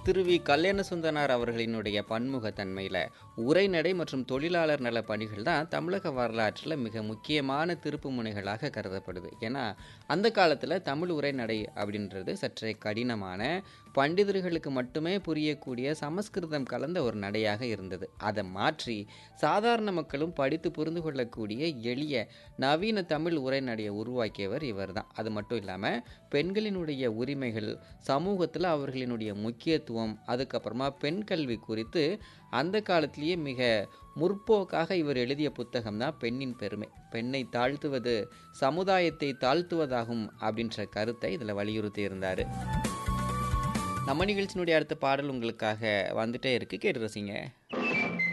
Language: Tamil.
திரு வி கல்யாண சுந்தனார் அவர்களினுடைய பன்முகத்தன்மையில் உரைநடை மற்றும் தொழிலாளர் நல பணிகள் தான் தமிழக வரலாற்றில் மிக முக்கியமான திருப்பு முனைகளாக கருதப்படுது ஏன்னா அந்த காலத்தில் தமிழ் உரைநடை அப்படின்றது சற்றே கடினமான பண்டிதர்களுக்கு மட்டுமே புரியக்கூடிய சமஸ்கிருதம் கலந்த ஒரு நடையாக இருந்தது அதை மாற்றி சாதாரண மக்களும் படித்து புரிந்து கொள்ளக்கூடிய எளிய நவீன தமிழ் உரைநடையை உருவாக்கியவர் இவர் தான் அது மட்டும் இல்லாமல் பெண்களினுடைய உரிமைகள் சமூகத்தில் அவர்களினுடைய முக்கியத்துவம் அதுக்கப்புறமா பெண் கல்வி குறித்து அந்த காலத்திலேயே மிக முற்போக்காக இவர் எழுதிய புத்தகம் தான் பெண்ணின் பெருமை பெண்ணை தாழ்த்துவது சமுதாயத்தை தாழ்த்துவதாகும் அப்படின்ற கருத்தை இதில் வலியுறுத்தி இருந்தார் நம்ம நிகழ்ச்சியினுடைய அடுத்த பாடல் உங்களுக்காக வந்துட்டே இருக்கு கேட்டு ரசிங்க